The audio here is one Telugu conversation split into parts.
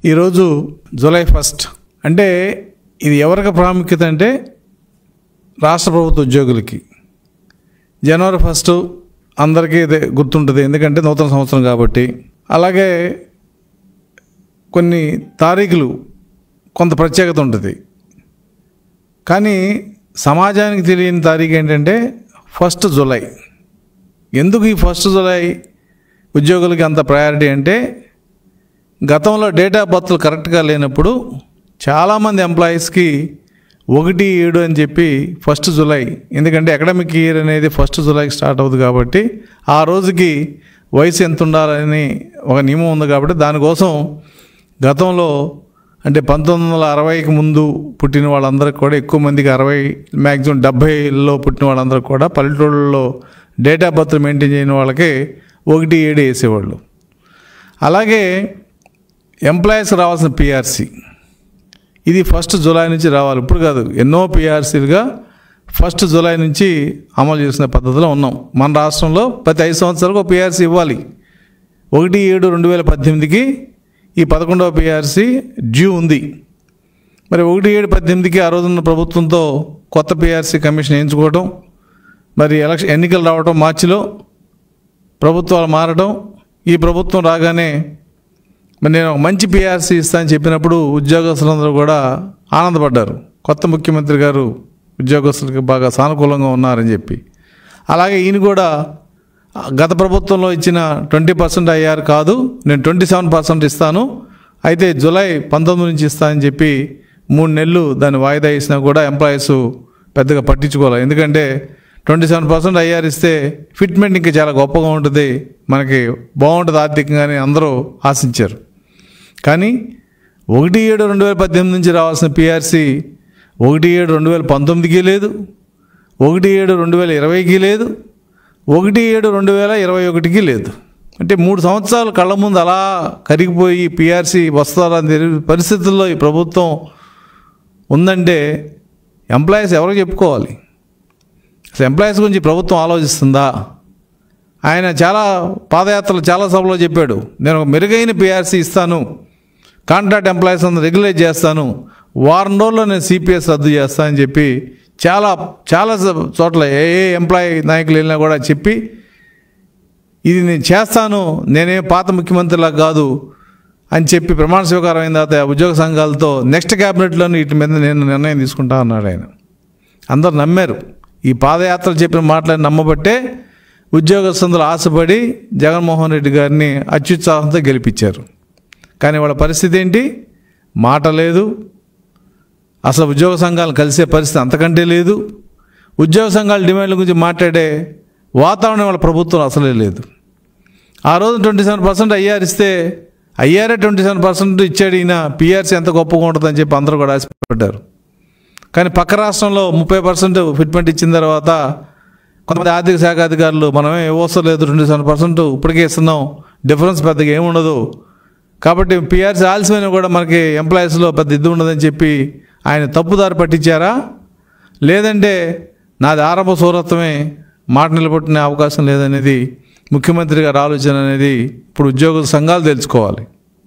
ఈరోజు జూలై ఫస్ట్ అంటే ఇది ఎవరికి ప్రాముఖ్యత అంటే రాష్ట్ర ప్రభుత్వ ఉద్యోగులకి జనవరి ఫస్ట్ అందరికీ ఇదే గుర్తుంటుంది ఎందుకంటే నూతన సంవత్సరం కాబట్టి అలాగే కొన్ని తారీఖులు కొంత ప్రత్యేకత ఉంటుంది కానీ సమాజానికి తెలియని తారీఖు ఏంటంటే ఫస్ట్ జూలై ఎందుకు ఈ ఫస్ట్ జూలై ఉద్యోగులకి అంత ప్రయారిటీ అంటే గతంలో డేట్ ఆఫ్ బర్త్లు కరెక్ట్గా లేనప్పుడు చాలామంది ఎంప్లాయీస్కి ఒకటి ఏడు అని చెప్పి ఫస్ట్ జూలై ఎందుకంటే అకాడమిక్ ఇయర్ అనేది ఫస్ట్ జూలైకి స్టార్ట్ అవుతుంది కాబట్టి ఆ రోజుకి వయసు ఎంత ఉండాలని ఒక నియమం ఉంది కాబట్టి దానికోసం గతంలో అంటే పంతొమ్మిది వందల అరవైకి ముందు పుట్టిన వాళ్ళందరికీ కూడా ఎక్కువ మందికి అరవై మ్యాక్సిమం డెబ్భైలో పుట్టిన వాళ్ళందరికీ కూడా పల్లెటూళ్ళలో డేట్ ఆఫ్ బర్త్ మెయింటైన్ చేయని వాళ్ళకి ఒకటి ఏడు వేసేవాళ్ళు అలాగే ఎంప్లాయీస్ రావాల్సిన పిఆర్సీ ఇది ఫస్ట్ జూలై నుంచి రావాలి ఇప్పుడు కాదు ఎన్నో పిఆర్సీలుగా ఫస్ట్ జూలై నుంచి అమలు చేసిన పద్ధతిలో ఉన్నాం మన రాష్ట్రంలో ప్రతి ఐదు సంవత్సరాలకు ఒక పిఆర్సీ ఇవ్వాలి ఒకటి ఏడు రెండు వేల పద్దెనిమిదికి ఈ పదకొండవ పిఆర్సీ డ్యూ ఉంది మరి ఒకటి ఏడు పద్దెనిమిదికి ఆ రోజున్న ప్రభుత్వంతో కొత్త పిఆర్సీ కమిషన్ వేయించుకోవడం మరి ఎలక్షన్ ఎన్నికలు రావడం మార్చిలో ప్రభుత్వాలు మారడం ఈ ప్రభుత్వం రాగానే మరి నేను ఒక మంచి పిఆర్సీ ఇస్తానని చెప్పినప్పుడు ఉద్యోగస్తులందరూ కూడా ఆనందపడ్డారు కొత్త ముఖ్యమంత్రి గారు ఉద్యోగస్తులకి బాగా సానుకూలంగా ఉన్నారని చెప్పి అలాగే ఈయన కూడా గత ప్రభుత్వంలో ఇచ్చిన ట్వంటీ పర్సెంట్ అయ్యారు కాదు నేను ట్వంటీ సెవెన్ పర్సెంట్ ఇస్తాను అయితే జూలై పంతొమ్మిది నుంచి ఇస్తానని చెప్పి మూడు నెలలు దాన్ని వాయిదా ఇచ్చినా కూడా ఎంప్లాయీస్ పెద్దగా పట్టించుకోవాలి ఎందుకంటే ట్వంటీ సెవెన్ పర్సెంట్ ఐఆర్ ఇస్తే ఫిట్మెంట్ ఇంకా చాలా గొప్పగా ఉంటుంది మనకి బాగుంటుంది ఆర్థికంగానే అందరూ ఆశించారు కానీ ఒకటి ఏడు రెండు వేల పద్దెనిమిది నుంచి రావాల్సిన పిఆర్సీ ఒకటి ఏడు రెండు వేల పంతొమ్మిదికి లేదు ఒకటి ఏడు రెండు వేల ఇరవైకి లేదు ఒకటి ఏడు రెండు వేల ఇరవై ఒకటికి లేదు అంటే మూడు సంవత్సరాలు కళ్ళ ముందు అలా కరిగిపోయి పిఆర్సీ వస్తారని తెలియని పరిస్థితుల్లో ఈ ప్రభుత్వం ఉందంటే ఎంప్లాయీస్ ఎవరికి చెప్పుకోవాలి అసలు ఎంప్లాయీస్ గురించి ప్రభుత్వం ఆలోచిస్తుందా ఆయన చాలా పాదయాత్రలు చాలా సభలో చెప్పాడు నేను ఒక మెరుగైన పిఆర్సీ ఇస్తాను కాంట్రాక్ట్ ఎంప్లాయీస్ అందరూ రెగ్యులేట్ చేస్తాను వారం రోజుల్లో నేను సిపిఎస్ రద్దు చేస్తానని చెప్పి చాలా చాలా చోట్ల ఏ ఏ ఎంప్లాయీ నాయకులు వెళ్ళినా కూడా చెప్పి ఇది నేను చేస్తాను నేనే పాత ముఖ్యమంత్రిలా కాదు అని చెప్పి ప్రమాణ స్వీకారం అయిన తర్వాత ఉద్యోగ సంఘాలతో నెక్స్ట్ క్యాబినెట్లోనే వీటి మీద నేను నిర్ణయం తీసుకుంటా అన్నాడు ఆయన అందరు నమ్మారు ఈ పాదయాత్ర చెప్పిన మాటలను నమ్మబట్టే ఉద్యోగస్తులు ఆశపడి జగన్మోహన్ రెడ్డి గారిని అత్యుత్సాహంతో గెలిపించారు కానీ వాళ్ళ పరిస్థితి ఏంటి మాట లేదు అసలు ఉద్యోగ సంఘాలు కలిసే పరిస్థితి అంతకంటే లేదు ఉద్యోగ సంఘాల డిమాండ్ల గురించి మాట్లాడే వాతావరణం వాళ్ళ ప్రభుత్వం అసలే లేదు ఆ రోజు ట్వంటీ సెవెన్ పర్సెంట్ ఐఆర్ ఇస్తే ఐఆర్ఏ ట్వంటీ సెవెన్ పర్సెంట్ ఇచ్చాడు ఈయన పిఆర్సీ ఎంత గొప్పగా ఉంటుందని చెప్పి అందరూ కూడా ఆశపడ్డారు కానీ పక్క రాష్ట్రంలో ముప్పై పర్సెంట్ ఫిట్మెంట్ ఇచ్చిన తర్వాత కొంతమంది ఆర్థిక శాఖ అధికారులు మనమే ఇవ్వవసరం లేదు ట్వంటీ సెవెన్ పర్సెంట్ ఇప్పటికే ఇస్తున్నాం డిఫరెన్స్ పెద్దగా ఏముండదు కాబట్టి పిఆర్సీ ఆలస్యమైన కూడా మనకి ఎంప్లాయీస్లో పెద్ద ఇది ఉండదని చెప్పి ఆయన తప్పుదారి పట్టించారా లేదంటే నాది ఆరంభ సౌరత్వమే మాట నిలబెట్టిన అవకాశం లేదనేది ముఖ్యమంత్రి గారి ఆలోచన అనేది ఇప్పుడు ఉద్యోగుల సంఘాలు తెలుసుకోవాలి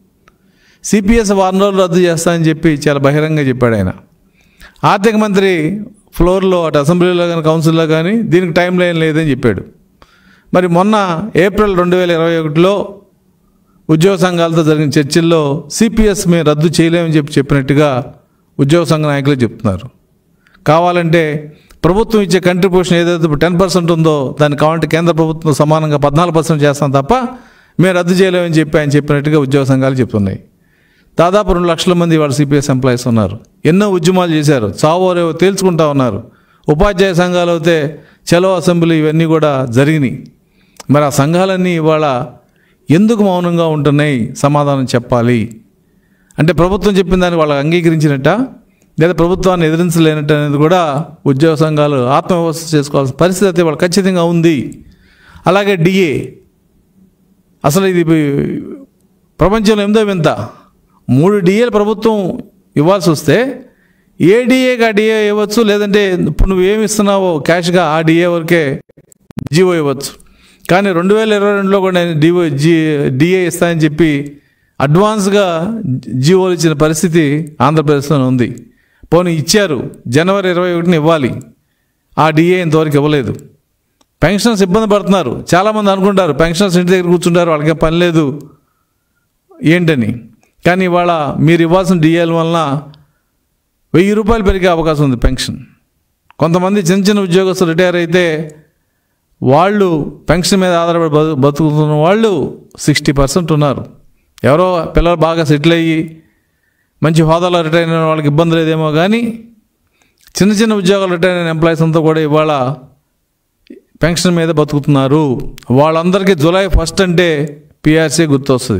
సిపిఎస్ వారం రోజులు రద్దు చేస్తానని చెప్పి చాలా బహిరంగంగా చెప్పాడు ఆయన ఆర్థిక మంత్రి ఫ్లోర్లో అటు అసెంబ్లీలో కానీ కౌన్సిల్లో కానీ దీనికి టైం లైన్ లేదని చెప్పాడు మరి మొన్న ఏప్రిల్ రెండు వేల ఇరవై ఒకటిలో ఉద్యోగ సంఘాలతో జరిగిన చర్చల్లో సిపిఎస్ మేము రద్దు చేయలేమని చెప్పి చెప్పినట్టుగా ఉద్యోగ సంఘ నాయకులు చెప్తున్నారు కావాలంటే ప్రభుత్వం ఇచ్చే కంట్రిబ్యూషన్ ఏదైతే టెన్ పర్సెంట్ ఉందో దాన్ని కావాలంటే కేంద్ర ప్రభుత్వం సమానంగా పద్నాలుగు పర్సెంట్ చేస్తాం తప్ప మేము రద్దు చేయలేమని చెప్పి ఆయన చెప్పినట్టుగా ఉద్యోగ సంఘాలు చెప్తున్నాయి దాదాపు రెండు లక్షల మంది వాళ్ళ సిపిఎస్ ఎంప్లాయీస్ ఉన్నారు ఎన్నో ఉద్యమాలు చేశారు చావోరేవో తేల్చుకుంటా ఉన్నారు ఉపాధ్యాయ సంఘాలు అయితే చలో అసెంబ్లీ ఇవన్నీ కూడా జరిగినాయి మరి ఆ సంఘాలన్నీ ఇవాళ ఎందుకు మౌనంగా ఉంటున్నాయి సమాధానం చెప్పాలి అంటే ప్రభుత్వం చెప్పిన దాన్ని వాళ్ళు అంగీకరించినట్ట లేదా ప్రభుత్వాన్ని ఎదిరించలేనట్టు అనేది కూడా ఉద్యోగ సంఘాలు ఆత్మవిమర్శ చేసుకోవాల్సిన పరిస్థితి అయితే వాళ్ళు ఖచ్చితంగా ఉంది అలాగే డిఏ అసలు ఇది ప్రపంచంలో ఎంతో వింత మూడు డిఏలు ప్రభుత్వం ఇవ్వాల్సి వస్తే ఏ డిఏకి ఆ డిఏ ఇవ్వచ్చు లేదంటే ఇప్పుడు నువ్వు ఏమి ఇస్తున్నావో క్యాష్గా ఆ డిఏ వరకే జీవో ఇవ్వచ్చు కానీ రెండు వేల ఇరవై రెండులో కూడా నేను డిఓ జీ డిఏ ఇస్తానని చెప్పి అడ్వాన్స్గా జీవోలు ఇచ్చిన పరిస్థితి ఆంధ్రప్రదేశ్లో ఉంది పోనీ ఇచ్చారు జనవరి ఇరవై ఒకటిని ఇవ్వాలి ఆ డిఏ ఇంతవరకు ఇవ్వలేదు పెన్షనర్స్ ఇబ్బంది పడుతున్నారు చాలామంది అనుకుంటారు పెన్షనర్స్ ఇంటి దగ్గర కూర్చుంటారు వాళ్ళకి పని లేదు ఏంటని కానీ ఇవాళ మీరు ఇవ్వాల్సిన డిఏల వలన వెయ్యి రూపాయలు పెరిగే అవకాశం ఉంది పెన్షన్ కొంతమంది చిన్న చిన్న ఉద్యోగస్తులు రిటైర్ అయితే వాళ్ళు పెన్షన్ మీద ఆధారపడి బతు బతుకుతున్న వాళ్ళు సిక్స్టీ పర్సెంట్ ఉన్నారు ఎవరో పిల్లలు బాగా సెటిల్ అయ్యి మంచి హోదాలో రిటైర్ అయిన వాళ్ళకి ఇబ్బంది లేదేమో కానీ చిన్న చిన్న ఉద్యోగాలు రిటైర్ అయిన ఎంప్లాయీస్ అంతా కూడా ఇవాళ పెన్షన్ మీద బతుకుతున్నారు వాళ్ళందరికీ జూలై ఫస్ట్ అంటే పిఆర్సీ గుర్తొస్తుంది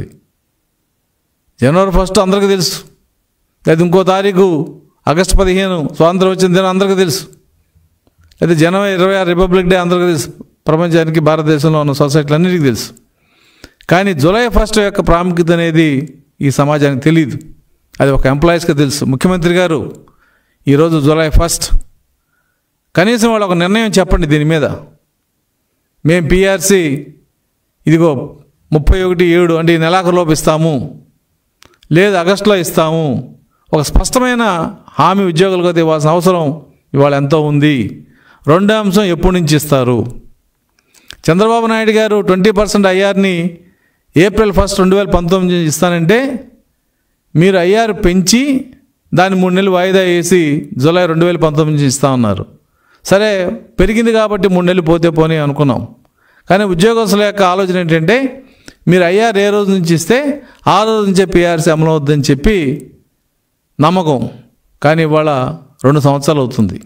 జనవరి ఫస్ట్ అందరికీ తెలుసు లేదా ఇంకో తారీఖు ఆగస్టు పదిహేను స్వాతంత్రం వచ్చిన దినం అందరికీ తెలుసు లేదా జనవరి ఇరవై ఆరు రిపబ్లిక్ డే అందరికీ తెలుసు ప్రపంచానికి భారతదేశంలో ఉన్న సొసైటీలన్నిటికీ తెలుసు కానీ జూలై ఫస్ట్ యొక్క ప్రాముఖ్యత అనేది ఈ సమాజానికి తెలియదు అది ఒక ఎంప్లాయీస్కి తెలుసు ముఖ్యమంత్రి గారు ఈరోజు జూలై ఫస్ట్ కనీసం వాళ్ళు ఒక నిర్ణయం చెప్పండి దీని మీద మేము పిఆర్సీ ఇదిగో ముప్పై ఒకటి ఏడు అంటే ఈ నెలాఖరులోపు ఇస్తాము లేదు ఆగస్టులో ఇస్తాము ఒక స్పష్టమైన హామీ ఉద్యోగులకు ఇవ్వాల్సిన అవసరం ఇవాళ ఎంతో ఉంది రెండో అంశం ఎప్పటి నుంచి ఇస్తారు చంద్రబాబు నాయుడు గారు ట్వంటీ పర్సెంట్ ఐఆర్ని ఏప్రిల్ ఫస్ట్ రెండు వేల పంతొమ్మిది నుంచి ఇస్తానంటే మీరు ఐఆర్ పెంచి దాన్ని మూడు నెలలు వాయిదా వేసి జూలై రెండు వేల పంతొమ్మిది నుంచి ఇస్తా ఉన్నారు సరే పెరిగింది కాబట్టి మూడు నెలలు పోతే పోనీ అనుకున్నాం కానీ ఉద్యోగస్తుల యొక్క ఆలోచన ఏంటంటే మీరు ఐఆర్ ఏ రోజు నుంచి ఇస్తే ఆ రోజు నుంచే పిఆర్సీ అమలు అవుద్దని చెప్పి నమ్మకం కానీ ఇవాళ రెండు సంవత్సరాలు అవుతుంది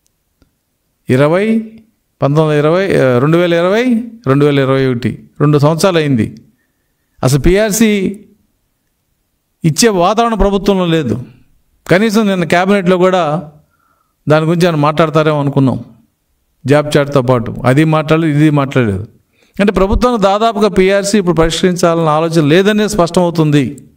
ఇరవై పంతొమ్మిది ఇరవై ఆ, రెండు వేల ఇరవై రెండు వేల ఇరవై ఒకటి రెండు సంవత్సరాలు అయింది అసలు పిఆర్సీ ఇచ్చే వాతావరణం ప్రభుత్వంలో లేదు కనీసం నిన్న క్యాబినెట్లో కూడా దాని గురించి ఆయన మాట్లాడతారేమో అనుకున్నాం జాబ్ చాట్తో పాటు అది మాట్లాడలేదు ఇది మాట్లాడలేదు అంటే ప్రభుత్వం దాదాపుగా పిఆర్సీ ఇప్పుడు పరిష్కరించాలన్న ఆలోచన లేదనే స్పష్టమవుతుంది